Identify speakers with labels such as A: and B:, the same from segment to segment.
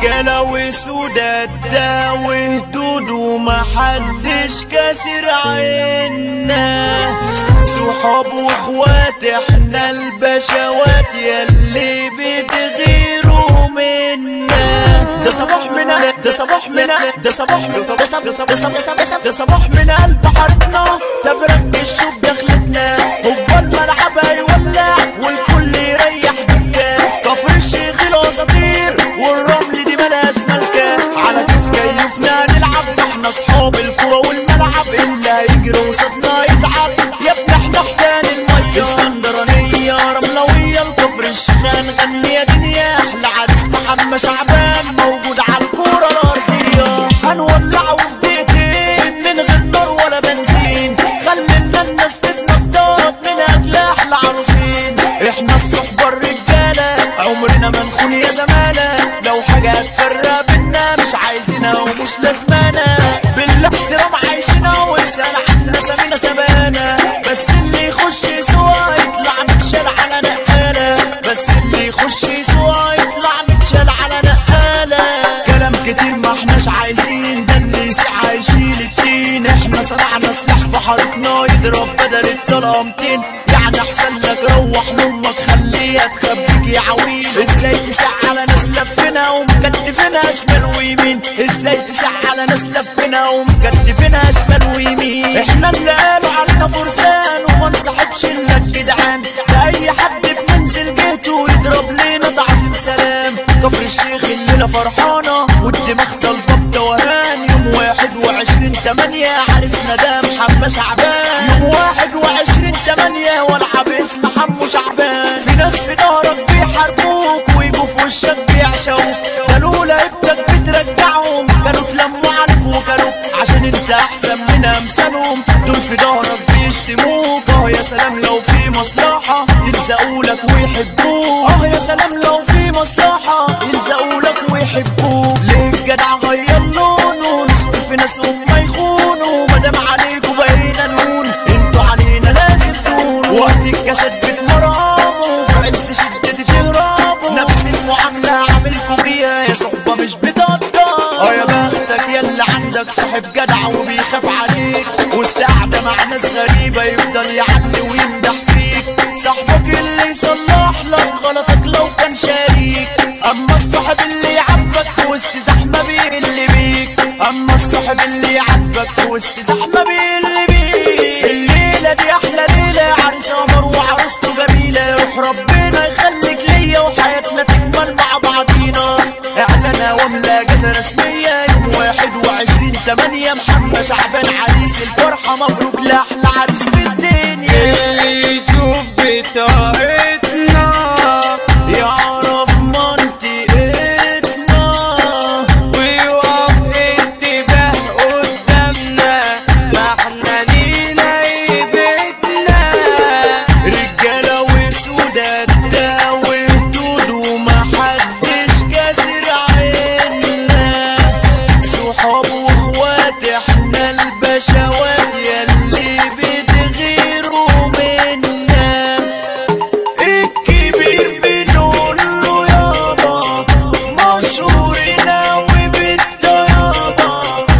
A: رجالة وسودات ده وهدود ومحدش كاسر عنا صحاب واخوات احنا البشوات يلي بتغيروا منا ده صباح منا ده صباح منا ده صباح ده صباح ده صباح ده صباح ده صباح من قلب حارتنا تبرك الشوف دخلتنا هو الملعب هيولع والكل يريح دكة كفر الشيخ الاساطير والرمل دي ملاش ملكة على كيف كيفنا نلعب احنا اصحاب الكرة والملعب اللي هيجري وسطنا يتعب يا ابني احنا حتان المية اسكندرانية رملوية الكفر الشيخ هنغني يا دنيا احلى عريس محمد شعبان موجود على الكورة الارضية هنولعه في دقيقتين من غير نار ولا بنزين خلينا الناس تتنطط من اجل احلى عروسين احنا الصحبة الرجالة عمرنا ما نخون يا زمانة لو حاجة هتفرق بينا مش عايزينها ومش لازمانة بالاحترام عايشنا ولسان عنا سمينا سبانة بس اللي يخش سوا يطلع متشال على نقالة بس اللي يخش سوا يطلع متشال على نقالة كلام كتير ما احناش عايزين ده اللي يسيع هيشيل التين احنا صنعنا سلاح في حارتنا يضرب بدل الطلامتين يعني احسن لك روح لامك خليها تخبيك يا عويل ازاي تسع على ناس لفنا ومكتفنا شمال ويمين ازاي تسع على ناس لفنا ومكتفنا شمال ويمين احنا اللي قالوا علينا فرسان وما نصاحبش الا الجدعان ده اي حد بننزل جهته يضرب لنا تعظيم سلام كفر الشيخ الليله فرحانه والدماغ طالبه بتوهان يوم واحد وعشرين تمانية عرسنا ده محمد شعبان يوم واحد وعشرين تمانية والعب اسم حمو شعبان في ناس في ظهرك بيحاربوك ويجوا في وشك بيعشوك قالوا لعبتك بترجعهم كانوا تلموا عليك وكانوا عشان انت احسن من امثالهم دول في ظهرك بيشتموك اه يا سلام لو في مصلحة يلزقوا لك ويحبوك اه يا سلام لو في مصلحة يلزقوا لك ويحبوك ليه الجدع غير لونه نص في ناس هم يخونوا مادام عليكوا بقينا نهون انتوا علينا لازم تكونوا وقت الكشف بتمرموا في عز شدة تهربوا نفس المعاملة عاملكوا بيها يا صحبة مش بتقدر اه يا بختك يلا عندك صاحب جدع وبيخاف عليك وسط قاعدة مع ناس غريبة يفضل يعلي ويمدح فيك صاحبك اللي يصلح لك غلطك لو كان شريك اما الصاحب اللي يعبك في وسط زحمة بيقل بيك اما الصاحب اللي يعبك في وسط زحمة بيقل بيك الليلة دي احلى ليلة عريس قمر وعروسته جميلة روح ربنا يخليك ليا وحياتنا تكمل مع بعضينا اعلانها واملا جزا رسمية يوم واحد وعشرين تمانية محمد شعبان عريس الفرحة مبروك لأحلى عريس في الدنيا
B: اللي يشوف بطاقتنا
A: يعرف منطقتنا
B: ويقف انتباه قدامنا ما احنا لينا بيتنا
A: رجالة وسودات ده وهدود ومحدش كاسر عنا صحاب واخوات احنا البشوات يلي بتغيروا منا الكبير بنقول له يابا مشهور ناوي بالطيابة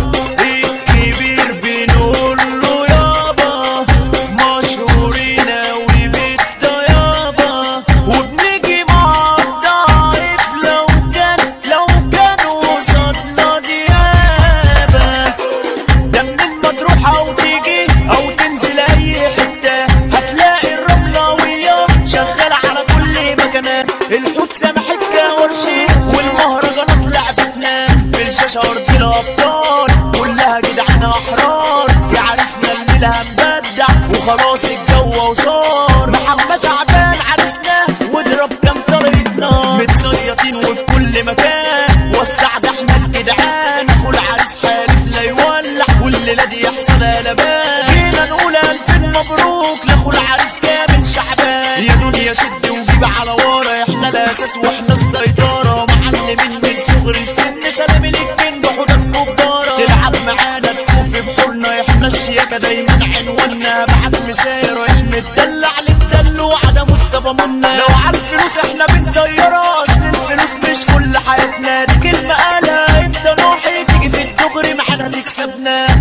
A: الكبير بنقول له يابا مشهور ناوي بالطيابة وبنيجي مع الضعيف لو كان لو كان وصلنا ديابة ده منين ما تروح او تيجي او تنزل اي حته هتلاقي الرملاويه شغال على كل مكان الحوت سامح الكاورشي والمهرجانات لعبتنا بالشاشه ارض الابطال كلها جدعانه احرار يا عريسنا الليله هنبدع وخلاص الجو وصار محمد شعبان عريسنا واضرب كام طريقنا متصيطين وفي كل مكان وسع ده احنا الجدعان اخو العريس حالف لا يولع والليله دي يحصل قلبان جينا نقول الف مبروك لاخو العريس كامل شعبان يا دنيا شد وجيب على ورا احنا الاساس واحنا السيطره معلمين من صغر السن سلام للكينج حدود كبارة تلعب معانا تكوف بحورنا احنا الشياكة دايما عنواننا بعد مسير رايح متدلع للدلوع ده مصطفى منا لو على الفلوس احنا بنطيرها اصل الفلوس مش كل حياتنا دي كلمة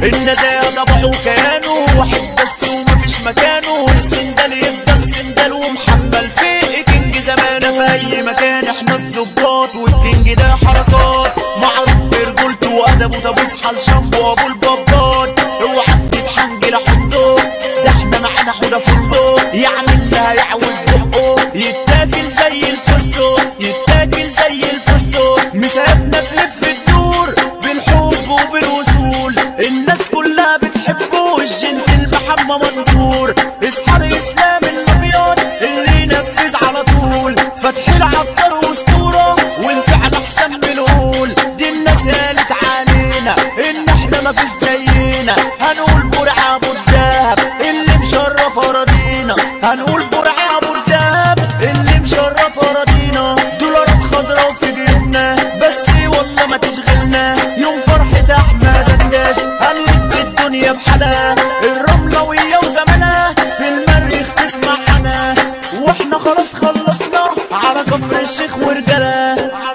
A: النزاهة طبعه وكيانه واحد بس ومفيش مكانه السندال يفضل سندال ومحبل في كينج زمانه في اي مكان احنا الظباط والكينج ده حركات معروف برجولته وادبه طب اصحى لشامبو ابو البابات اوعى تتحنجل حطه ده احنا معانا حوده فندق يعمل لها يعوج بقه يتاكل زي الفستق يتاكل زي الفستق مسابنا تلف الدور بالحب وبالوصول الناس كلها بتحبه الجنتل محمد منصور اصحى الاسلام الابيض اللي ينفذ على طول فتح العطار واسطوره والفعل احسن من القول دي الناس قالت علينا ان احنا مفيش زينا هنقول برعه ابو الدهب اللي مشرف اراضينا هنقول برعه ابو الدهب اللي مشرف اراضينا دولارات خضرا في جيبنا بس والله ما تشغلنا يوم فرحة احمد الداش هنلف الدنيا بحالها الرملوية وجمالها في المريخ تسمع عنها واحنا خلاص خلصنا على كفر الشيخ ورجالها